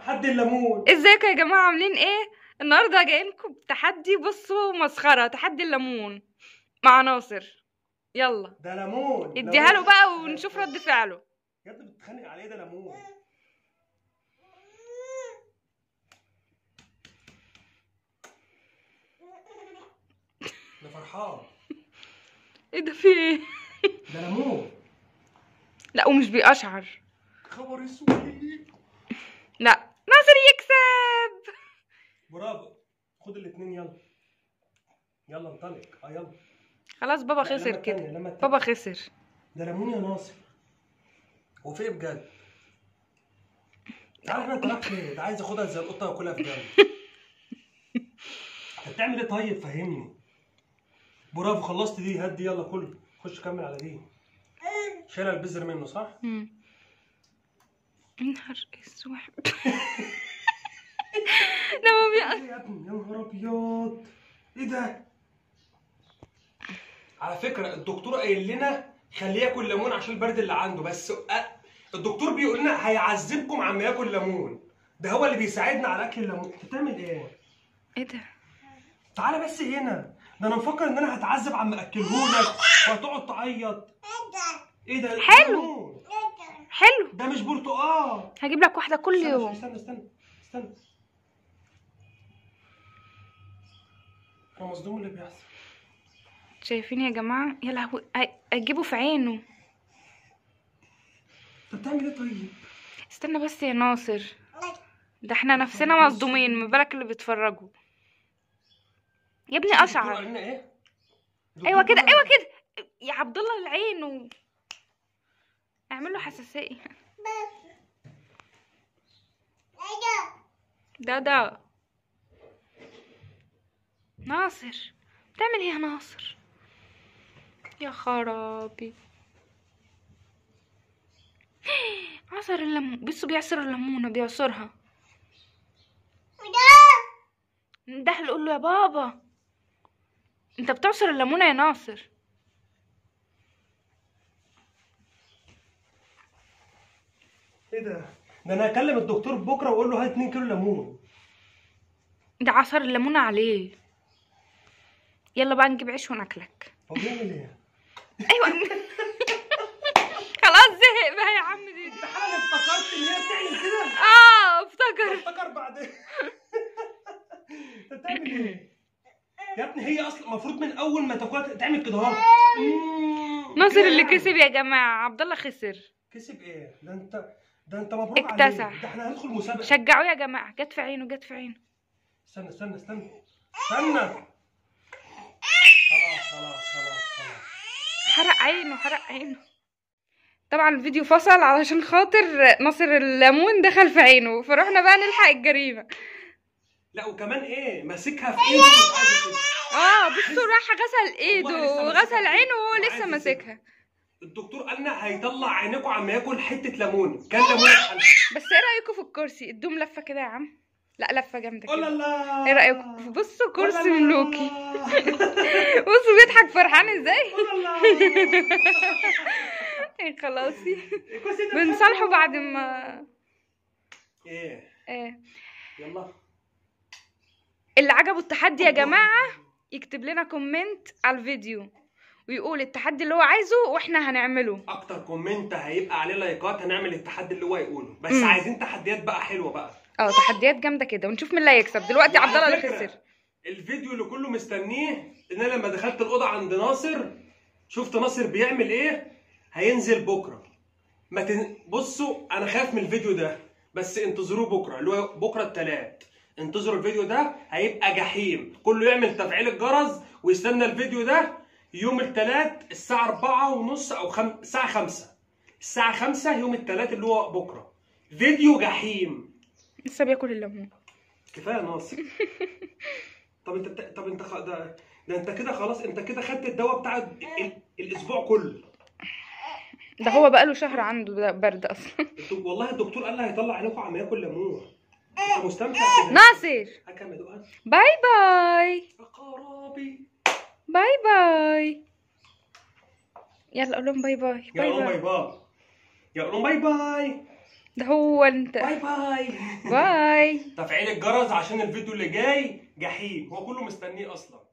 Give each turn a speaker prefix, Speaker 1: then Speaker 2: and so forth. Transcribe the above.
Speaker 1: تحدي الليمون
Speaker 2: ازيكم يا جماعة عاملين ايه النهاردة جايلكم بتحدي بصوا مسخرة تحدي الليمون مع ناصر يلا
Speaker 1: ده ليمون
Speaker 2: اديها له بقى ونشوف رد فعله
Speaker 1: يا ابني بتتخانق عليه ده ليمون ده فرحان
Speaker 2: ايه ده في ايه
Speaker 1: ده ليمون
Speaker 2: لا ومش بيقشعر
Speaker 1: خبر اسود
Speaker 2: لا ناصر يكسب
Speaker 1: برافو خد الاثنين يلا يلا انطلق اه يلا
Speaker 2: خلاص بابا
Speaker 1: لا، لما
Speaker 2: خسر
Speaker 1: التانية،
Speaker 2: كده
Speaker 1: لما التانية.
Speaker 2: بابا خسر
Speaker 1: ده ليمون يا ناصر هو في إيه بجد تعالى احنا انت ليه ده عايز اخدها زي القطه واكلها في جنب انت بتعمل ايه طيب فهمني برافو خلصت دي هات دي يلا كل خش كمل على دي شايلها البذر منه صح
Speaker 2: مم. يا نهار اسود ده ما بيقشعر
Speaker 1: ايه يا ابني يا نهار ابيض ايه ده على فكره الدكتور قايل لنا خليه ياكل ليمون عشان البرد اللي عنده بس أ... الدكتور بيقول لنا هيعذبكم عما ياكل ليمون ده هو اللي بيساعدنا على اكل الليمون انت بتعمل ايه
Speaker 2: ايه ده
Speaker 1: تعالى بس هنا ده انا مفكر ان انا هتعذب عم اكلهولك وهتقعد تعيط ايه ده
Speaker 2: حلو.
Speaker 1: ليمون.
Speaker 2: حلو
Speaker 1: ده مش برتقال
Speaker 2: هجيب لك واحدة كل
Speaker 1: استنى
Speaker 2: يوم
Speaker 1: استنى استنى استنى انا مصدوم اللي بيحصل
Speaker 2: شايفين يا جماعة يا لهوي هي- هتجيبه في عينه
Speaker 1: انت بتعمل ايه طيب
Speaker 2: استنى بس يا ناصر ده احنا نفسنا مصدومين ما بالك اللي بيتفرجوا يا ابني
Speaker 1: الدكتور
Speaker 2: اشعر
Speaker 1: قال لنا ايه
Speaker 2: ايوه
Speaker 1: الدكتور
Speaker 2: كده
Speaker 1: قال
Speaker 2: ايوه
Speaker 1: لنا-
Speaker 2: كده يا عبد الله العين و... اعمل له حساسيه ده ده ناصر بتعمل ايه يا ناصر يا خرابي عصر الليمون بصوا بيعصر الليمونه بيعصرها ده قول له يا بابا انت بتعصر الليمونه يا ناصر
Speaker 1: ايه ده ده انا هكلم الدكتور بكره واقول له هات 2 كيلو ليمون
Speaker 2: ده عصر الليمونه عليه يلا بقى نجيب عيش وناكلك
Speaker 1: هو بيعمل ايه
Speaker 2: ايوه خلاص زهق بقى يا عم دي
Speaker 1: انت حالا افتكرت ان هي بتعمل كده
Speaker 2: اه افتكر
Speaker 1: افتكر بعدين انت بتعمل ايه يا ابني هي اصلا المفروض من اول ما تاكلها تعمل كده اهو مم،
Speaker 2: ناصر
Speaker 1: كده
Speaker 2: اللي
Speaker 1: يعني.
Speaker 2: كسب يا جماعه عبد الله خسر
Speaker 1: كسب ايه ده انت ده انت مبروك
Speaker 2: اكتسح.
Speaker 1: عليك ده احنا هندخل مسابقه
Speaker 2: شجعوه يا جماعه جت في عينه جت في عينه
Speaker 1: استنى استنى استنى استنى خلاص خلاص خلاص خلاص
Speaker 2: حرق عينه حرق عينه طبعا الفيديو فصل علشان خاطر ناصر الليمون دخل في عينه فروحنا بقى نلحق الجريمه
Speaker 1: لا وكمان ايه ماسكها في ايده مش عايز كده.
Speaker 2: اه بصوا راح غسل ايده
Speaker 1: والله لسه
Speaker 2: وغسل
Speaker 1: ماسكها.
Speaker 2: عينه وهو
Speaker 1: وعايز
Speaker 2: لسه
Speaker 1: يسيبها.
Speaker 2: ماسكها
Speaker 1: الدكتور قال لنا هيطلع عينيكم عم ياكل حته ليمون كان ليمون اتحل.
Speaker 2: بس ايه رايكم في الكرسي ادوم لفه كده يا عم لا لفه جامده
Speaker 1: قول
Speaker 2: كده
Speaker 1: الله
Speaker 2: ايه رايكم بصوا كرسي
Speaker 1: قول الله.
Speaker 2: ملوكي بصوا بيضحك فرحان ازاي
Speaker 1: قول الله.
Speaker 2: إيه خلاصي
Speaker 1: الكرسي ده
Speaker 2: بنصالحه بعد ما
Speaker 1: ايه
Speaker 2: ايه
Speaker 1: يلا
Speaker 2: اللي عجبه التحدي يا جماعه يكتب لنا كومنت على الفيديو ويقول التحدي اللي هو عايزه واحنا هنعمله
Speaker 1: اكتر كومنت هيبقى عليه لايكات هنعمل التحدي اللي هو يقوله بس
Speaker 2: مم.
Speaker 1: عايزين تحديات بقى حلوه بقى
Speaker 2: اه تحديات جامده كده ونشوف مين اللي هيكسب دلوقتي عبد الله
Speaker 1: وعلى
Speaker 2: اللي
Speaker 1: فكرة،
Speaker 2: خسر
Speaker 1: الفيديو اللي كله مستنيه ان انا لما دخلت الاوضه عند ناصر شفت ناصر بيعمل ايه هينزل بكره ما تن... بصوا انا خايف من الفيديو ده بس انتظروه بكره اللي هو بكره التلات انتظروا الفيديو ده هيبقى جحيم كله يعمل تفعيل الجرس ويستنى الفيديو ده يوم التلات الساعة أربعة ونص أو خم... الساعة خمسة الساعة خمسة يوم التلات اللي هو بكرة فيديو جحيم
Speaker 2: لسه بياكل الليمون
Speaker 1: كفايه ناصر طب انت بتا... طب انت خ... ده ده انت كده خلاص انت كده خدت الدواء بتاع ال... ال... الاسبوع كله
Speaker 2: ده هو بقاله شهر عنده ده برد اصلا
Speaker 1: الد- والله الدكتور قال لي هيطلع عينيكم عم ياكل ليمون انت مستمتع كده
Speaker 2: ناصر
Speaker 1: هكمل ادوقها
Speaker 2: باي باي
Speaker 1: يا خرابي
Speaker 2: باي باي يلا قول لهم باي باي
Speaker 1: يا
Speaker 2: باي
Speaker 1: قولهم باي
Speaker 2: باي
Speaker 1: باي يا قولهم باي باي
Speaker 2: ده هو انت
Speaker 1: باي باي
Speaker 2: باي
Speaker 1: تفعيل الجرس عشان الفيديو اللي جاي جحيم هو كله مستنيه اصلا